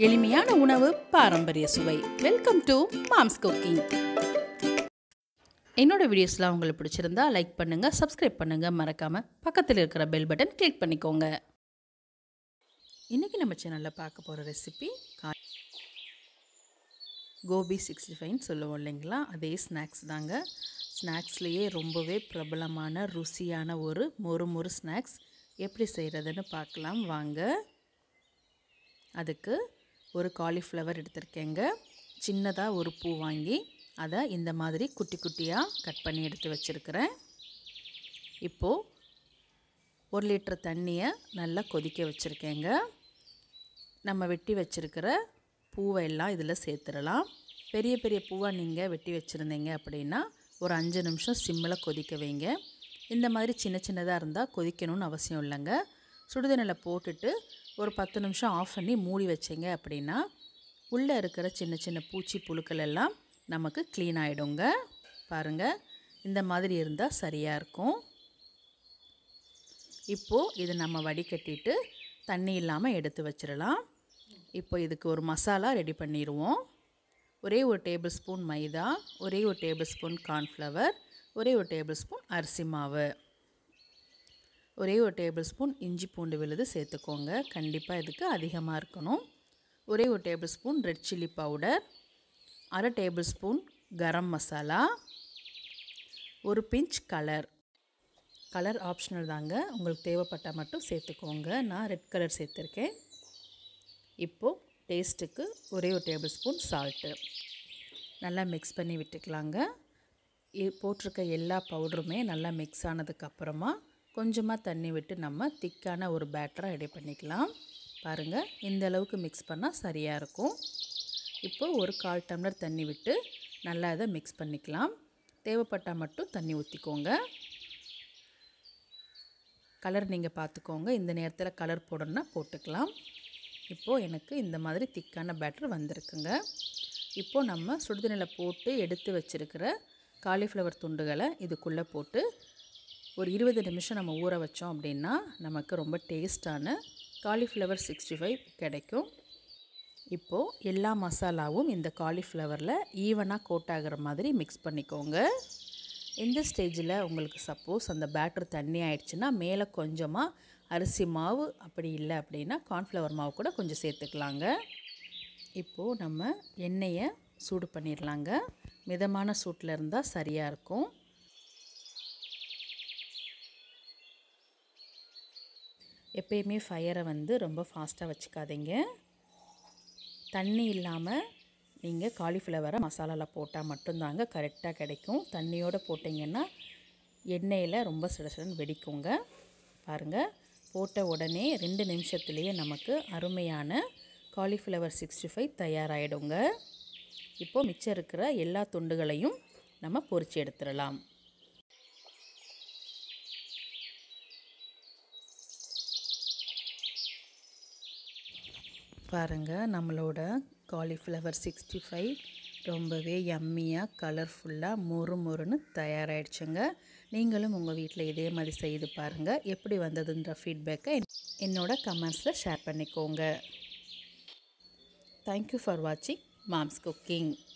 எளிமையான உணவு பாரம்பரிய சுவை வெல்கம் டு மாம்ஸ் குக்கிங் என்னோட வீடியோஸ்லாம் உங்களுக்கு பிடிச்சிருந்தா லைக் பண்ணுங்கள் சப்ஸ்கிரைப் பண்ணுங்கள் மறக்காமல் பக்கத்தில் இருக்கிற பெல் பட்டன் கிளிக் பண்ணிக்கோங்க இன்றைக்கி நம்ம சேனலில் பார்க்க போகிற ரெசிபி கா கோபி சிக்ஸ்டி ஃபைவ்னு சொல்லுவோம் இல்லைங்களா அதே ஸ்நாக்ஸ் தாங்க ஸ்நாக்ஸ்லேயே ரொம்பவே பிரபலமான ருசியான ஒரு மொறு மொறு ஸ்நாக்ஸ் எப்படி செய்கிறதுன்னு பார்க்கலாம் வாங்க அதுக்கு ஒரு காலிஃப்ளவர் எடுத்திருக்கேங்க சின்னதாக ஒரு பூ வாங்கி அதை இந்த மாதிரி குட்டி குட்டியாக கட் பண்ணி எடுத்து வச்சுருக்கிறேன் இப்போது ஒரு லிட்டர் தண்ணியை நல்லா கொதிக்க வச்சுருக்கேங்க நம்ம வெட்டி வச்சுருக்கிற பூவை எல்லாம் இதில் சேர்த்துடலாம் பெரிய பெரிய பூவாக நீங்கள் வெட்டி வச்சுருந்தீங்க அப்படின்னா ஒரு அஞ்சு நிமிஷம் சிம்மில் கொதிக்க வைங்க இந்த மாதிரி சின்ன சின்னதாக இருந்தால் கொதிக்கணும்னு அவசியம் இல்லைங்க சுடுதண்ணில் போட்டுட்டு ஒரு பத்து நிமிஷம் ஆஃப் பண்ணி மூடி வச்சிங்க அப்படின்னா உள்ளே இருக்கிற சின்ன சின்ன பூச்சி புழுக்கள் எல்லாம் நமக்கு க்ளீன் ஆகிடுங்க பாருங்கள் இந்த மாதிரி இருந்தால் சரியாக இருக்கும் இப்போது இது நம்ம வடிகட்டிட்டு தண்ணி இல்லாமல் எடுத்து வச்சிடலாம் இப்போ இதுக்கு ஒரு மசாலா ரெடி பண்ணிடுவோம் ஒரே ஒரு டேபிள் ஸ்பூன் மைதா ஒரே ஒரு டேபிள் ஸ்பூன் கார்ன்ஃப்ளவர் ஒரே ஒரு டேபிள் ஸ்பூன் அரிசி மாவு ஒரே ஒரு டேபிள் ஸ்பூன் இஞ்சி பூண்டு விழுது சேர்த்துக்கோங்க கண்டிப்பாக இதுக்கு அதிகமாக இருக்கணும் ஒரே ஒரு tablespoon red chilli powder அரை டேபிள் ஸ்பூன் கரம் மசாலா ஒரு பிஞ்ச் கலர் கலர் ஆப்ஷனல் தாங்க உங்களுக்கு தேவைப்பட்டால் மட்டும் சேர்த்துக்கோங்க நான் ரெட் கலர் சேர்த்துருக்கேன் இப்போது டேஸ்ட்டுக்கு ஒரே ஒரு டேபிள் ஸ்பூன் சால்ட்டு நல்லா மிக்ஸ் பண்ணி விட்டுக்கலாங்க போட்டிருக்க எல்லா பவுடருமே நல்லா மிக்ஸ் ஆனதுக்கப்புறமா கொஞ்சமாக தண்ணி விட்டு நம்ம திக்கான ஒரு பேட்டராக ரெடி பண்ணிக்கலாம் பாருங்கள் இந்த அளவுக்கு மிக்ஸ் பண்ணால் சரியாக இருக்கும் இப்போது ஒரு கால் டம்ளர் தண்ணி விட்டு நல்லா இதை மிக்ஸ் பண்ணிக்கலாம் தேவைப்பட்டால் மட்டும் தண்ணி ஊற்றிக்கோங்க கலர் நீங்கள் பார்த்துக்கோங்க இந்த நேரத்தில் கலர் போடணுன்னா போட்டுக்கலாம் இப்போது எனக்கு இந்த மாதிரி திக்கான பேட்டர் வந்திருக்குங்க இப்போது நம்ம சுடுதண்ணில் போட்டு எடுத்து வச்சுருக்கிற காலிஃப்ளவர் துண்டுகளை இதுக்குள்ளே போட்டு ஒரு இருபது நிமிஷம் நம்ம ஊற வச்சோம் அப்படின்னா நமக்கு ரொம்ப டேஸ்டான காலிஃப்ளவர் சிக்ஸ்டி ஃபைவ் கிடைக்கும் இப்போது எல்லா மசாலாவும் இந்த காலிஃப்ளவரில் ஈவனாக கோட் ஆகிற மாதிரி மிக்ஸ் பண்ணிக்கோங்க இந்த ஸ்டேஜில் உங்களுக்கு சப்போஸ் அந்த பேட்டர் தண்ணி ஆயிடுச்சுன்னா மேலே கொஞ்சமாக அரிசி மாவு அப்படி இல்லை அப்படின்னா கார்ன்ஃப்ளவர் மாவு கூட கொஞ்சம் சேர்த்துக்கலாங்க இப்போது நம்ம எண்ணெயை சூடு பண்ணிடலாங்க மிதமான சூட்டில் இருந்தால் சரியாக இருக்கும் எப்பயுமே ஃபயரை வந்து ரொம்ப ஃபாஸ்ட்டாக வச்சுக்காதீங்க தண்ணி இல்லாமல் நீங்கள் காலிஃப்ளவரை மசாலாவில் போட்டால் மட்டும்தாங்க கரெக்டாக கிடைக்கும் தண்ணியோடு போட்டிங்கன்னா எண்ணெயில் ரொம்ப சிடசிடன்னு வெடிக்குங்க பாருங்கள் போட்ட உடனே ரெண்டு நிமிஷத்துலேயே நமக்கு அருமையான காலிஃப்ளவர் சிக்ஸ்டி ஃபைவ் தயாராகிடுங்க இப்போது மிச்சம் இருக்கிற எல்லா துண்டுகளையும் நம்ம பொரித்து எடுத்துடலாம் பாருங்கள் நம்மளோட காலிஃப்ளவர் சிக்ஸ்டி ஃபைவ் ரொம்பவே யம்மியாக கலர்ஃபுல்லாக மொறு மொறுன்னு தயாராகிடுச்சுங்க நீங்களும் உங்கள் வீட்டில் இதே மாதிரி செய்து பாருங்கள் எப்படி வந்ததுன்ற ஃபீட்பேக்கை என்னோட கமெண்ட்ஸில் ஷேர் பண்ணிக்கோங்க தேங்க்யூ ஃபார் வாட்சிங் மாம்ஸ் குக்கிங்